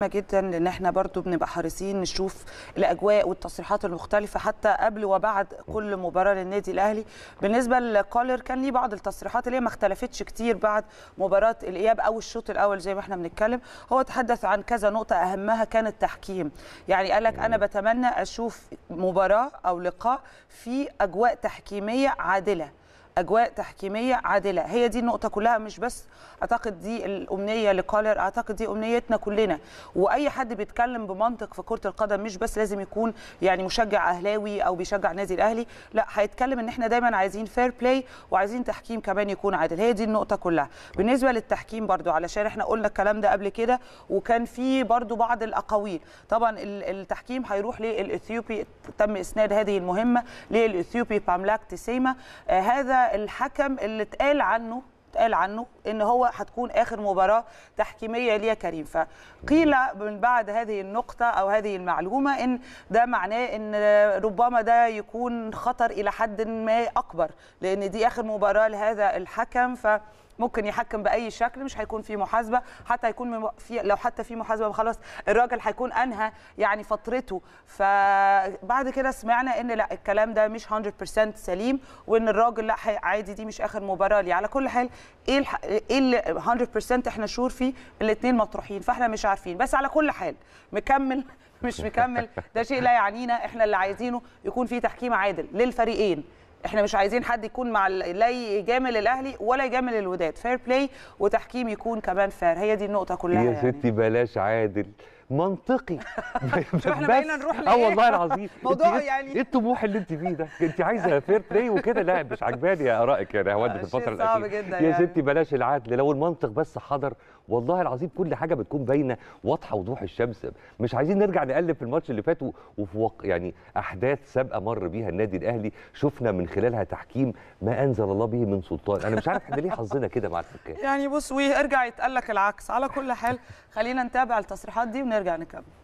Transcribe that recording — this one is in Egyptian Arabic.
جدا لان احنا برضو بنبقى حريصين نشوف الاجواء والتصريحات المختلفه حتى قبل وبعد كل مباراه للنادي الاهلي بالنسبه لكولر كان ليه بعض التصريحات اللي هي ما اختلفتش كتير بعد مباراه الاياب او الشوط الاول زي ما احنا بنتكلم هو تحدث عن كذا نقطه اهمها كان التحكيم يعني قال لك انا بتمنى اشوف مباراه او لقاء في اجواء تحكيميه عادله اجواء تحكيميه عادله هي دي النقطه كلها مش بس اعتقد دي الامنيه لكولر اعتقد دي امنيتنا كلنا واي حد بيتكلم بمنطق في كره القدم مش بس لازم يكون يعني مشجع اهلاوي او بيشجع النادي الاهلي لا هيتكلم ان احنا دايما عايزين فير بلاي وعايزين تحكيم كمان يكون عادل هي دي النقطه كلها بالنسبه للتحكيم برضو علشان احنا قلنا الكلام ده قبل كده وكان في برضو بعض الاقاويل طبعا التحكيم هيروح للاثيوبي تم اسناد هذه المهمه للاثيوبي باملاك تسيما آه هذا الحكم اللي اتقال عنه اتقال عنه ان هو هتكون اخر مباراه تحكيميه ليه كريم فقيل من بعد هذه النقطه او هذه المعلومه ان ده معناه ان ربما ده يكون خطر الى حد ما اكبر لان دي اخر مباراه لهذا الحكم ف ممكن يحكم باي شكل مش هيكون في محاسبه حتى هيكون في لو حتى في محاسبه خلاص الراجل هيكون انهى يعني فترته فبعد كده سمعنا ان لا الكلام ده مش 100% سليم وان الراجل لا عادي دي مش اخر مباراه ليه على كل حال ايه الح... ايه اللي 100% احنا شور فيه الاثنين مطروحين فاحنا مش عارفين بس على كل حال مكمل مش مكمل ده شيء لا يعنينا احنا اللي عايزينه يكون في تحكيم عادل للفريقين احنا مش عايزين حد يكون مع لا يجامل الاهلي ولا يجامل الوداد فير بلاي وتحكيم يكون كمان فير هي دي النقطه كلها يا يعني. ستي بلاش عادل منطقي احنا بقينا نروح اه والله العظيم موضوع انت يعني ايه الطموح اللي انت فيه ده انت عايزه فير بلاي وكده لا مش عجباني ارائك يا هواد في الفتره صعب الاخيره جدا يا يعني. ستي بلاش العدل لو المنطق بس حضر والله العظيم كل حاجه بتكون باينه واضحه وضوح الشمس مش عايزين نرجع نقلب في الماتش اللي فات وفي وق... يعني احداث سابقه مر بيها النادي الاهلي شفنا من خلالها تحكيم ما انزل الله به من سلطان انا مش عارف احنا ليه حظنا كده مع الحكام يعني بص ويرجع يتقال لك العكس على كل حال خلينا نتابع التصريحات دي ونرجع نكمل